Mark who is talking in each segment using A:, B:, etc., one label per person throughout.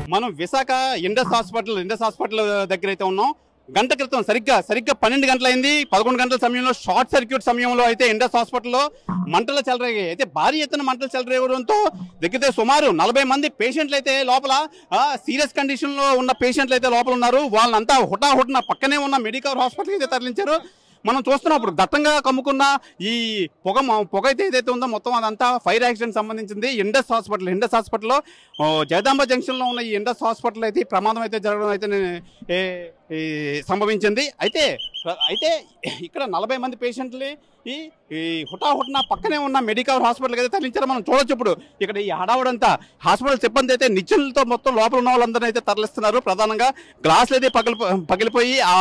A: మనం Visakha Indus hospital Indus hospital దగ్గర అయితే ఉన్నాం గంట క్రితం సరిగ్గా సరిగ్గా పన్నెండు గంటలైంది పదకొండు గంటల సమయంలో షార్ట్ సర్క్యూట్ సమయంలో అయితే ఇండస్ హాస్పిటల్లో మంటలు చెలరేగాయి అయితే భారీ ఎత్తున మంటలు చెలరేగడంతో దగ్గర సుమారు నలభై మంది పేషెంట్లు అయితే లోపల సీరియస్ కండిషన్లో ఉన్న పేషెంట్లు అయితే లోపల ఉన్నారు వాళ్ళంతా హుటా హుటన పక్కనే ఉన్న మెడికల్ హాస్పిటల్కి అయితే తరలించారు మనం చూస్తున్నప్పుడు దట్టంగా కమ్ముకున్న ఈ పొగ మ- పొగ అయితే ఏదైతే ఉందో మొత్తం అదంతా ఫైర్ యాక్సిడెంట్ సంబంధించింది ఇండస్ హాస్పిటల్ ఇండస్ హాస్పిటల్లో ఓ, జగదాంబ జంక్షన్లో ఉన్న ఈ ఇండస్ హాస్పిటల్ అయితే ఈ ప్రమాదం అయితే జరగడం అయితే నే- ఏ- ఈ సంభవించింది అయితే ప్ర- అయితే ఇక్కడ నలభై మంది పేషెంట్లు ఈ ఈ హుటాహుటిన పక్కనే ఉన్న మెడికల్ హాస్పిటల్కి అయితే తరలించారు మనం చూడొచ్చు ఇప్పుడు ఇక్కడ ఈ హడావుడంతా హాస్పిటల్ సిబ్బంది అయితే నిచ్చెనలతో మొత్తం లోపల ఉన్న వాళ్ళందరినీ అయితే తరలిస్తున్నారు ప్రధానంగా గ్లాసులు అయితే పగిలిపో పగిలిపోయి ఆ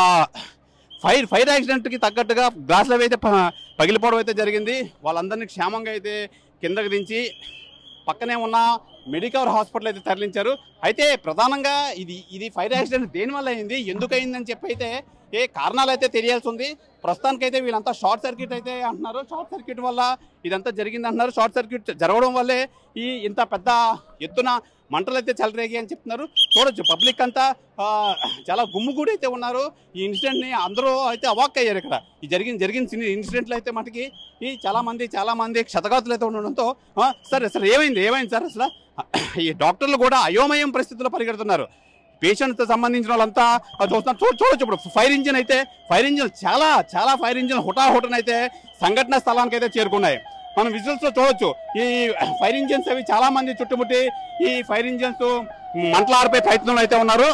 A: ఫైర్ ఫైర్ యాక్సిడెంట్కి తగ్గట్టుగా గ్లాసులు అవి అయితే ప- పగిలిపోవడం అయితే జరిగింది వాళ్ళందరినీ క్షేమంగా అయితే కిందకి దించి పక్కనే ఉన్న మెడికవర్ హాస్పిటల్ అయితే తరలించారు అయితే ప్రధానంగా ఇది ఇది ఫైర్ యాక్సిడెంట్ దేనివల్ల అయింది ఎందుకు అయిందని చెప్పి అయితే ఏ కారణాలు అయితే తెలియాల్సి ఉంది ప్రస్తుతానికైతే వీళ్ళంతా షార్ట్ సర్క్యూట్ అయితే అంటున్నారు షార్ట్ సర్క్యూట్ వల్ల ఇదంతా జరిగింది అంటున్నారు షార్ట్ సర్క్యూట్ జరగడం వల్లే ఈ ఇంత పెద్ద ఎత్తున మంటలు అయితే చెలరేగి అని చెప్తున్నారు చూడొచ్చు పబ్లిక్ అంతా ఆ, చాలా గుమ్ముగూడి అయితే ఉన్నారు ఈ ఇన్సిడెంట్ని అందరూ అయితే అవాక్ అయ్యారు ఇక్కడ ఈ జరిగిన జరిగిన ఇన్సిడెంట్లు అయితే మటుకి ఈ చాలా మంది చాలా మంది క్షతగాతులు అయితే ఉండడంతో ఆ, సార్ అసలు ఏమైంది ఏమైంది సార్ అసలు ఈ డాక్టర్లు కూడా అయోమయం పరిస్థితుల్లో పరిగెడుతున్నారు పేషెంట్తో సంబంధించిన వాళ్ళంతా ఆ, చూస్తున్నారు చూ చూడొచ్చు ఇప్పుడు ఫైర్ ఇంజిన్ అయితే ఫైర్ ఇంజిన్ చాలా చాలా ఫైర్ ఇంజిన్ హుటాహుటన అయితే సంఘటన స్థలానికి అయితే చేరుకున్నాయి మనం విజువల్స్ లో చూడొచ్చు ఈ ఫైర్ ఇంజిన్స్ అవి చాలా మంది చుట్టుముట్టి ఈ ఫైర్ ఇంజిన్స్ మంటలారిపోయే ప్రయత్నంలో అయితే ఉన్నారు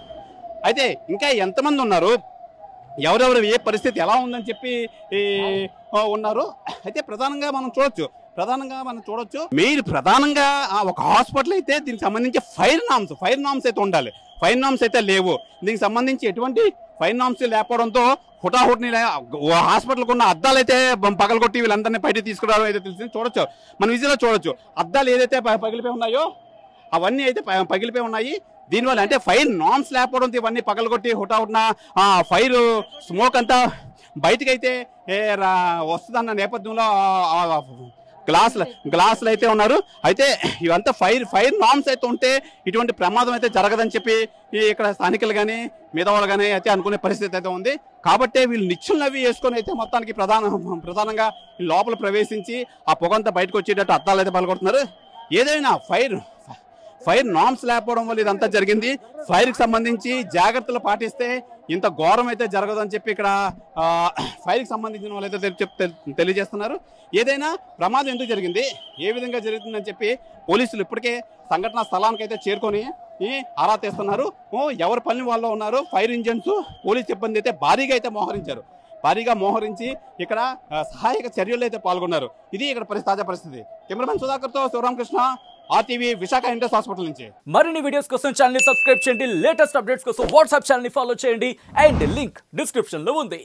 A: అయితే ఇంకా ఎంతమంది ఉన్నారు ఎవరెవరు ఏ పరిస్థితి ఎలా ఉందని చెప్పి ఈ, ఆ, ఉన్నారు అయితే ప్రధానంగా మనం చూడొచ్చు ప్రధానంగా మనం చూడొచ్చు మీరు ప్రధానంగా ఆ, ఒక హాస్పిటల్ అయితే దీనికి సంబంధించి ఫైర్ నామ్స్ ఫైర్ నామ్స్ అయితే ఉండాలి ఫైర్ నామ్స్ అయితే లేవు దీనికి సంబంధించి ఎటువంటి ఫైర్ నామ్స్ లేకపోవడంతో హుటాహుటిని హాస్పిటల్కి ఉన్న అద్దాలు అయితే బం- పగలగొట్టి వీళ్ళందరినీ బయట తీసుకురావడం అయితే తెలిసింది చూడొచ్చు మన విజయలో చూడొచ్చు అద్దాలు ఏదైతే ప- పగిలిపోయి ఉన్నాయో అవన్నీ అయితే ప- పగిలిపోయి ఉన్నాయి దీనివల్ల అంటే ఫైర్ నామ్స్ లేకపోవడంతో ఇవన్నీ పగలగొట్టి హుటాహుటిన ఆ ఫైర్ స్మోక్ అంతా బయటకు అయితే ఏ రా- వస్తుందన్న నేపథ్యంలో ఆ- ఆ గ్లాసులు గ్లాసులు అయితే ఉన్నారు అయితే ఇవంతా ఫైర్ ఫైర్ నామ్స్ అయితే ఉంటే ఇటువంటి ప్రమాదం అయితే జరగదని చెప్పి ఈ ఇక్కడ స్థానికులు కానీ మిగతా కానీ అయితే అనుకునే పరిస్థితి అయితే ఉంది కాబట్టి వీళ్ళు నిచ్చులు అవి వేసుకొని అయితే మొత్తానికి ప్రధాన ప్రధానంగా ఈ లోపల ప్రవేశించి ఆ పొగంతా బయటకు వచ్చేటట్టు అద్దాలు అయితే పలకొడుతున్నారు ఏదైనా ఫైర్ ఫైర్ నామ్స్ లేకపోవడం వల్ల ఇదంతా జరిగింది ఫైర్ కి సంబంధించి జాగ్రత్తలు పాటిస్తే ఇంత ఘోరం అయితే జరగదని చెప్పి ఇక్కడ ఆ, ఫైర్ కి సంబంధించిన వాళ్ళైతే తెలి- చెప్- తెలి- తెలియజేస్తున్నారు ఏదైనా ప్రమాదం ఎందుకు జరిగింది ఏ విధంగా జరుగుతుందని చెప్పి పోలీసులు ఇప్పటికే సంఘటన స్థలానికి అయితే చేరుకొని ఈ ఆరా తీస్తున్నారు ఓ, ఎవరి పని వాళ్ళు ఉన్నారు ఫైర్ ఇంజన్స్ పోలీస్ సిబ్బంది అయితే భారీగా అయితే మోహరించారు భారీగా మోహరించి ఇక్కడ ఆ, సహాయక చర్యలు అయితే పాల్గొన్నారు ఇది ఇక్కడ పరిస్థితి తాజా పరిస్థితి కెమెరామెన్ సుధాకర్తో Sivaramakrishna RTV Visakha Indus hospital నుంచి
B: మరిన్ని వీడియోస్ కోసం ఛానల్ ని సబ్స్క్రైబ్ చేయండి లేటెస్ట్ అప్డేట్స్ కోసం వాట్సాప్ ఛానల్ ని ఫాలో చేయండి అండ్ లింక్ డిస్క్రిప్షన్ లో ఉంది